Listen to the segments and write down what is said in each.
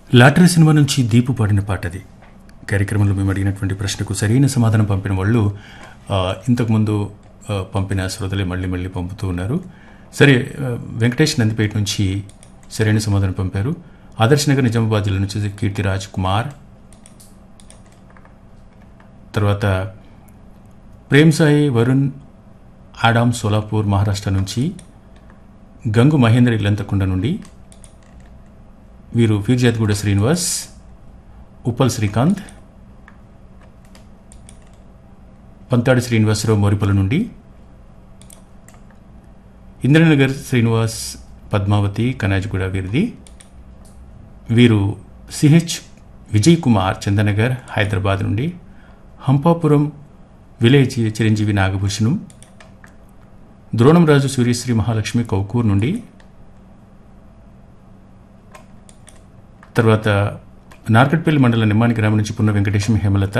lottery cinema నుంచి దీపు పాడిన పాట అది కార్యక్రమంలో మేము అడిగినటువంటి ప్రశ్నకు సరైన సమాధానం పంపిన వాళ్ళు ఆ, ఇంతకుముందు ఆ, పంపిన శ్రోతలే మళ్ళీ మళ్ళీ పంపుతూ ఉన్నారు సరే ఆ, వెంకటేష్ నందిపేట నుంచి సరైన సమాధానం పంపారు ఆదర్శ్ నగర్ నిజామాబాద్ జిల్లా నుంచి కీర్తిరాజ్ కుమార్ తర్వాత ప్రేమ్ సాయి వరుణ్ ఆడామ్ సోలాపూర్ మహారాష్ట్ర నుంచి గంగు మహేంద్ర ఇల్లంతకుండ నుండి వీరు ఫీర్జాద్గూడ శ్రీనివాస్ ఉప్పల్ శ్రీకాంత్ పంతాడి శ్రీనివాసరావు మోరిపల నుండి ఇంద్రనగర్ శ్రీనివాస్ పద్మావతి కనాజ్గూడ వీరిది వీరు సిహెచ్ విజయ్ కుమార్ చందనగర్ హైదరాబాద్ నుండి హంపాపురం విలేజ్ చిరంజీవి నాగభూషణం ద్రోణంరాజు సూర్యశ్రీ మహాలక్ష్మి కౌకూర్ నుండి తర్వాత నార్కట్పల్లి మండలం నిమ్మాని గ్రామం నుంచి పున్న వెంకటేశం హేమలత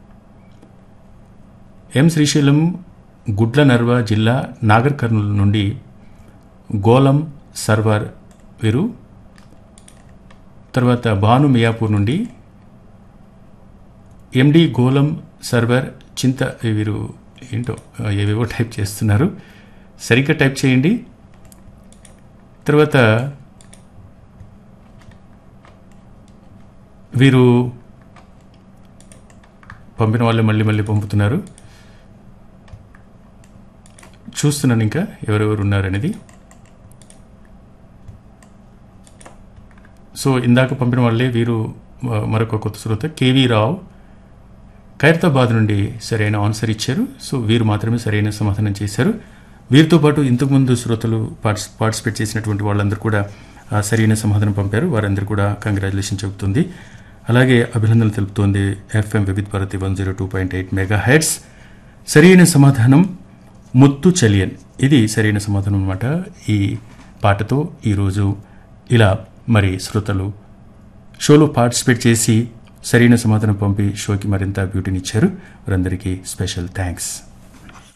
ఎం శ్రీశైలం గుడ్ల నర్వ జిల్లా నాగర్ కర్నూలు నుండి గోలం సర్వర్ వీరు తర్వాత భాను మియాపూర్ నుండి ఎండి గోలం సర్వర్ చింత వీరు ఏంటో ఏవేవో టైప్ చేస్తున్నారు సరిగ్గా టైప్ చేయండి తర్వాత వీరు పంపిన వాళ్ళే మళ్ళీ మళ్ళీ పంపుతున్నారు చూస్తున్నాను ఇంకా ఎవరెవరు ఉన్నారనేది సో ఇందాక పంపిన వాళ్ళే వీరు ఆ, మరొక కొత్త శ్రోత కేవీ రావు ఖైరతాబాద్ నుండి సరైన ఆన్సర్ ఇచ్చారు సో వీరు మాత్రమే సరైన సమాధానం చేశారు వీరితో పాటు ఇంతకుముందు శ్రోతలు పార్టిస్ పార్టిసిపేట్ చేసినటువంటి వాళ్ళందరూ కూడా ఆ, సరైన సమాధానం పంపారు వారందరూ కూడా కంగ్రాచులేషన్ చెబుతుంది అలాగే అభినందనలు తెలుపుతోంది FM Vividh Bharati one zero two point eight mega heads సరైన సమాధానం ముత్తు చలియన్ ఇది సరైన సమాధానం అనమాట ఈ పాటతో ఈరోజు ఇలా మరి శ్రోతలు షోలో పార్టిసిపేట్ చేసి సరైన సమాధానం పంపి షోకి మరింత బ్యూటీనిచ్చారు వారందరికీ స్పెషల్ థ్యాంక్స్